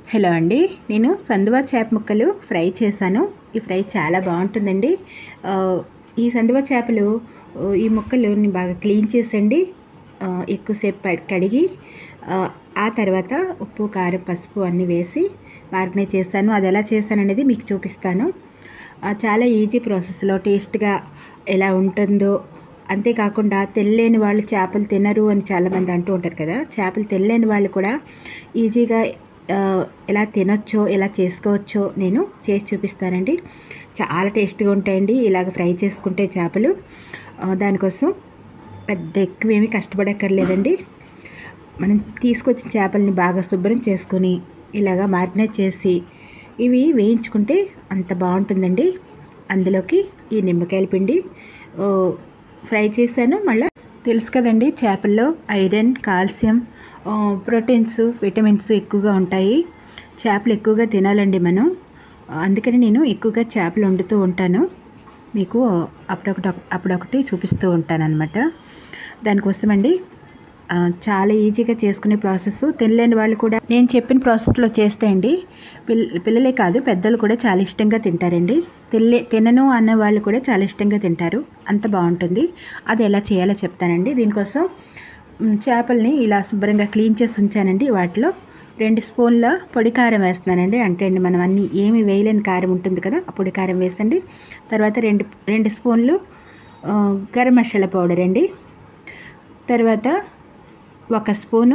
hello అండి నేను సందువా చేప ముక్కలు ఫ్రై చేశాను ఈ ఫ్రై చాలా బాగుంటుందండి ఆ, ఈ సందువా చేపలు ఆ, ఈ ముక్కలుని బాగా క్లీన్ చేసండి ఆ, ఎక్కువసేపు ప- కడిగి ఆ, ఆ తర్వాత ఉప్పు కారం పసుపు అన్నీ వేసి మారినేట్ చేశాను అది ఎలా చేశాను అనేది మీకు చూపిస్తాను ఆ, చాలా ఈజీ ప్రాసెస్లో టేస్ట్గా ఎలా ఉంటుందో అంతేకాకుండా తెల్లేని వాళ్ళు చేపలు తినరు అని చాలామంది అంటూ ఉంటారు కదా చేపలు తెల్లేని వాళ్ళు కూడా ఈజీగా ఆ, ఎలా తినొచ్చో ఎలా చేసుకోవచ్చో నేను చేసి చూపిస్తానండి చాలా టేస్ట్గా ఉంటాయండి ఇలాగ ఫ్రై చేసుకుంటే చేపలు ఆ, దానికోసం పెద్ద ఎక్కువ ఏమీ కష్టపడక్కర్లేదండి మనం తీసుకొచ్చిన చేపల్ని బాగా శుభ్రం చేసుకొని ఇలాగా మారినేట్ చేసి ఇవి వేయించుకుంటే అంత బాగుంటుందండి అందులోకి ఈ నిమ్మకాయల పిండి ఓ, ఫ్రై చేశాను మళ్ళీ తెలుసు కదండి చేపల్లో ఐరన్ కాల్షియం ఆ, ప్రోటీన్స్ విటమిన్స్ ఎక్కువగా ఉంటాయి చేపలు ఎక్కువగా తినాలండి మనం అందుకని నేను ఎక్కువగా చేపలు వండుతూ ఉంటాను మీకు అప్పుడొకటి అప్పుడొకటి చూపిస్తూ ఉంటాను అనమాట దానికోసమండి ఆ, చాలా ఈజీగా చేసుకునే ప్రాసెస్ తినలేని వాళ్ళు కూడా నేను చెప్పిన ప్రాసెస్లో చేస్తే అండి పిల్ల పిల్లలే కాదు పెద్దలు కూడా చాలా ఇష్టంగా తింటారండి తినలే తినను అన్న వాళ్ళు కూడా చాలా ఇష్టంగా తింటారు అంత బాగుంటుంది అది ఎలా చేయాలో చెప్తానండి దీనికోసం మ్, చేపల్ని ఇలా శుభ్రంగా క్లీన్ చేసి ఉంచానండి వాటిలో రెండు స్పూన్ల పొడి కారం వేస్తున్నానండి అంటే అండి మనం అన్ని ఏమి వేయలేని కారం ఉంటుంది కదా ఆ పొడి కారం వేసండి తర్వాత రెండు రెండు స్పూన్లు ఆ, గరం మసాలా పౌడర్ అండి తర్వాత ఒక స్పూను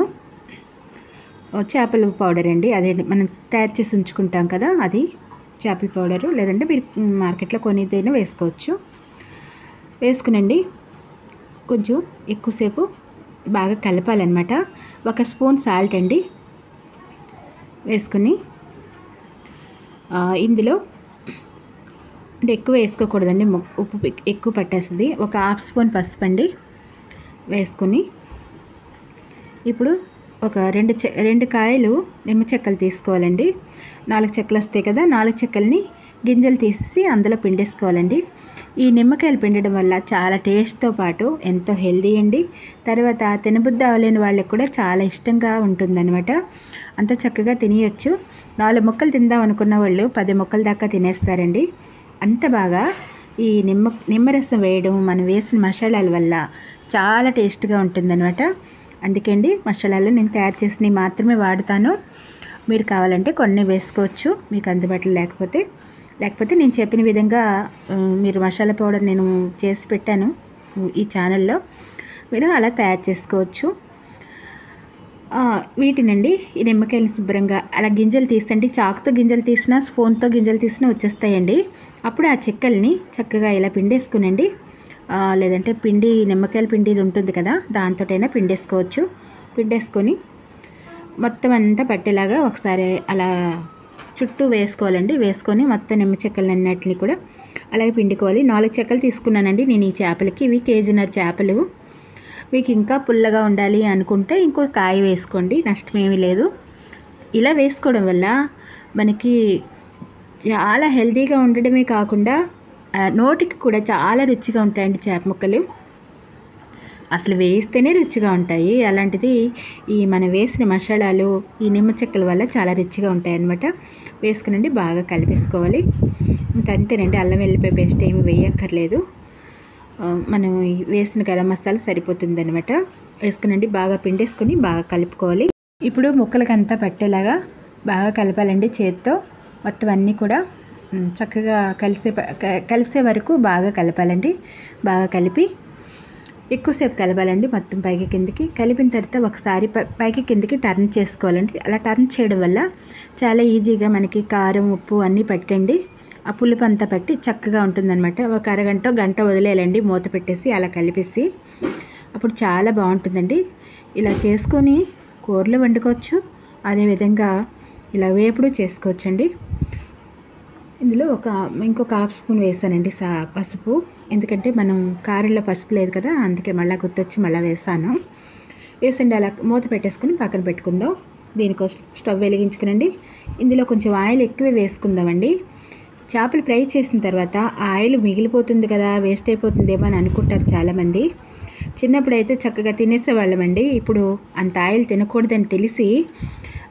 చేపల పౌడర్ అండి అదే మనం తయారు చేసి ఉంచుకుంటాం కదా అది చేపల పౌడరు లేదంటే మీరు మార్కెట్లో కొనిదైనా వేసుకోవచ్చు వేసుకునండి కొంచెం ఎక్కువసేపు బాగా కలపాలన్నమాట ఒక స్పూన్ సాల్ట్ అండి వేసుకుని ఆ, ఇందులో అంటే ఎక్కువ వేసుకోకూడదండి మొ- ఉప్పు ఎక్- ఎక్కువ పట్టేస్తుంది ఒక హాఫ్ స్పూన్ పసుపు అండి వేసుకుని ఇప్పుడు ఒక రెండు చె రెండు కాయలు నిమ్మ చెక్కలు తీసుకోవాలండి నాలుగు చెక్కలు వస్తాయి కదా నాలుగు చెక్కల్ని గింజలు తీసి అందులో పిండేసుకోవాలండి ఈ నిమ్మకాయలు పిండడం వల్ల చాలా టేస్ట్తో పాటు ఎంతో హెల్దీ అండి తర్వాత తినబుద్ధి అవ్వలేని వాళ్ళకి కూడా చాలా ఇష్టంగా ఉంటుందన్నమాట అంత చక్కగా తినేయొచ్చు నాలుగు ముక్కలు తిందాం అనుకున్న వాళ్ళు పది ముక్కల దాకా తినేస్తారండి అంత బాగా ఈ నిమ్మ నిమ్మరసం వేయడం మనం వేసిన మసాలాల వల్ల చాలా టేస్ట్గా ఉంటుందన్నమాట అందుకండి మసాలాలు నేను తయారు చేసినవి మాత్రమే వాడతాను మీరు కావాలంటే కొన్ని వేసుకోవచ్చు మీకు అందుబాటులో లేకపోతే లేకపోతే నేను చెప్పిన విధంగా ఆ, మీరు మసాలా పౌడర్ నేను చేసి పెట్టాను ఈ ఛానల్లో మీరు అలా తయారు చేసుకోవచ్చు ఆ, వీటినండి ఈ నిమ్మకాయలు శుభ్రంగా అలా గింజలు తీసండి చాకుతో గింజలు తీసినా స్పూన్తో గింజలు తీసినా వచ్చేస్తాయండి అప్పుడు ఆ చెక్కల్ని చక్కగా ఇలా పిండేసుకునండి ఆ, లేదంటే పిండి నిమ్మకాయల పిండి ఇది ఉంటుంది కదా దాంతోటైనా పిండేసుకోవచ్చు పిండేసుకొని మొత్తం అంతా పట్టేలాగా ఒకసారి అలా చుట్టూ వేసుకోవాలండి వేసుకొని మొత్తం నిమ్మ చెక్కలన్నిటిని కూడా అలాగే పిండుకోవాలి నాలుగు చెక్కలు తీసుకున్నానండి నేను ఈ చేపలకి ఇవి కేజీన్నర చేపలు మీకు ఇంకా పుల్లగా ఉండాలి అనుకుంటే ఇంకో కాయ వేసుకోండి నష్టం ఏమీ లేదు ఇలా వేసుకోవడం వల్ల మనకి చాలా హెల్తీగా ఉండడమే కాకుండా ఆ, నోటికి కూడా చాలా రుచిగా ఉంటాయండి చేప ముక్కలు అసలు వేస్తేనే రుచిగా ఉంటాయి అలాంటిది ఈ మనం వేసిన మసాలాలు ఈ నిమ్మ చెక్కల వల్ల చాలా రుచిగా ఉంటాయి అన్నమాట వేసుకునండి బాగా కలిపేసుకోవాలి ఇంకా అంతేనండి అల్లం వెల్లిపాయ పేస్ట్ ఏమి వేయక్కర్లేదు ఆ, మనం ఈ వేసిన గరం మసాలా సరిపోతుంది అనమాట వేసుకునండి బాగా పిండేసుకొని బాగా కలుపుకోవాలి ఇప్పుడు ముక్కలకంతా పట్టేలాగా బాగా కలపాలండి చేత్తో మొత్తం అన్నీ కూడా మ్, చక్కగా కలిసే ప- క- కలిసే వరకు బాగా కలపాలండి బాగా కలిపి ఎక్కువసేపు కలపాలండి మొత్తం పైకి కిందకి కలిపిన తర్వాత ఒకసారి ప- పైకి కిందకి టర్న్ చేసుకోవాలండి అలా టర్న్ చేయడం వల్ల చాలా ఈజీగా మనకి కారం ఉప్పు అన్నీ పట్టండి ఆ పులుపు అంతా పట్టి చక్కగా ఉంటుందన్నమాట ఒక అరగంట గంట వదిలేయాలండి మూత పెట్టేసి అలా కలిపేసి అప్పుడు చాలా బాగుంటుందండి ఇలా చేసుకొని కూరలు వండుకోవచ్చు అదేవిధంగా ఇలా వేపుడు చేసుకోవచ్చండి ఇందులో ఒక ఇంకొక హాఫ్ స్పూన్ వేసానండి సా పసుపు ఎందుకంటే మనం కారంలో పసుపు లేదు కదా అందుకే మళ్ళీ గుర్తొచ్చి మళ్ళీ వేసాను వేసండి అలా మూత పెట్టేసుకుని పక్కన పెట్టుకుందాం దీనికోసం స్టవ్ వెలిగించుకునండి ఇందులో కొంచెం ఆయిల్ ఎక్కువ వేసుకుందామండి చేపలు ఫ్రై చేసిన తర్వాత ఆ ఆయిల్ మిగిలిపోతుంది కదా వేస్ట్ అయిపోతుందేమో అని అనుకుంటారు చాలామంది చిన్నప్పుడు అయితే చక్కగా తినేసేవాళ్ళమండి ఇప్పుడు అంత ఆయిల్ తినకూడదని తెలిసి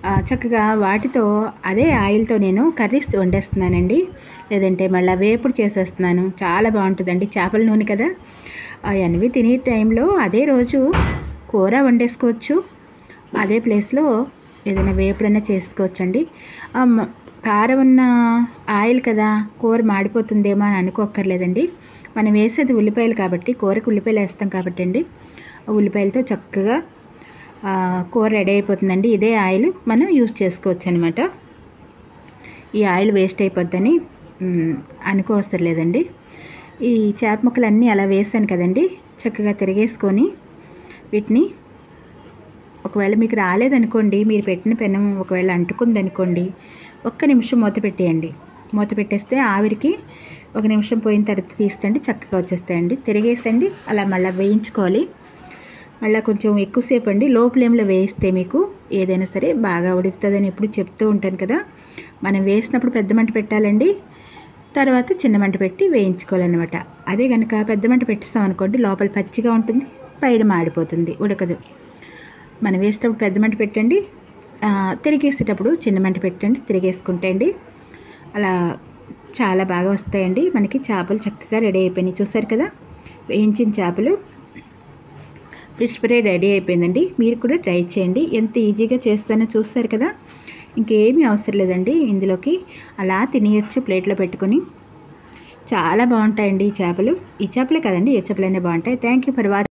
ఆ, చక్కగా వాటితో అదే ఆయిల్తో నేను కర్రీస్ వండేస్తున్నానండి లేదంటే మళ్ళీ వేపుడు చేసేస్తున్నాను చాలా బాగుంటుందండి చేపల నూనె కదా అవన్నీ తినే టైంలో అదే రోజు కూర వండేసుకోవచ్చు అదే ప్లేస్లో ఏదైనా వేపుడైనా చేసుకోవచ్చండి ఆ, మ- కారం ఉన్న ఆయిల్ కదా కూర మాడిపోతుందేమో అని అనుకోక్కర్లేదండి మనం వేసేది ఉల్లిపాయలు కాబట్టి కూరకు ఉల్లిపాయలు వేస్తాం కాబట్టి అండి ఆ ఉల్లిపాయలతో చక్కగా ఆ, కూర రెడీ అయిపోతుందండి ఇదే ఆయిల్ మనం యూజ్ చేసుకోవచ్చు అనమాట ఈ ఆయిల్ వేస్ట్ అయిపోద్దని మ్, అనుకోవసరం లేదండి ఈ చేప ముక్కలన్నీ అలా వేసాను కదండి చక్కగా తిరిగేసుకొని వీటిని ఒకవేళ మీకు రాలేదనుకోండి మీరు పెట్టిన పెనం ఒకవేళ అంటుకుందనుకోండి ఒక్క నిమిషం మూత పెట్టేయండి మూత పెట్టేస్తే ఆవిరికి ఒక నిమిషం పోయిన తర్వాత తీస్తండి చక్కగా వచ్చేస్తాయండి తిరిగేసండి అలా మళ్ళీ వేయించుకోవాలి మళ్ళీ కొంచెం ఎక్కువసేపు అండి లో ఫ్లేమ్లో వేయిస్తే మీకు ఏదైనా సరే బాగా ఉడుకుతుందని ఎప్పుడు చెప్తూ ఉంటాను కదా మనం వేసినప్పుడు పెద్ద మంట పెట్టాలండి తర్వాత చిన్న మంట పెట్టి వేయించుకోవాలన్నమాట అదే కనుక పెద్ద మంట పెట్టేస్తాం అనుకోండి లోపల పచ్చిగా ఉంటుంది పైన మాడిపోతుంది ఉడకదు మనం వేసేటప్పుడు పెద్ద మంట పెట్టండి ఆ, తిరిగేసేటప్పుడు చిన్న మంట పెట్టండి తిరిగేసుకుంటే అండి అలా చాలా బాగా వస్తాయండి మనకి చేపలు చక్కగా రెడీ అయిపోయినాయి చూసారు కదా వేయించిన చేపలు ఫిష్ ఫ్రై రెడీ అయిపోయిందండి మీరు కూడా ట్రై చేయండి ఎంత ఈజీగా చేస్తానో చూస్తారు కదా ఇంకేమీ అవసరం లేదండి ఇందులోకి అలా తినేయచ్చు ప్లేట్లో పెట్టుకొని చాలా బాగుంటాయండి ఈ చేపలు ఈ చేపలే కదండి ఏ చేపలైనా బాగుంటాయి థ్యాంక్ యూ ఫర్ వాచింగ్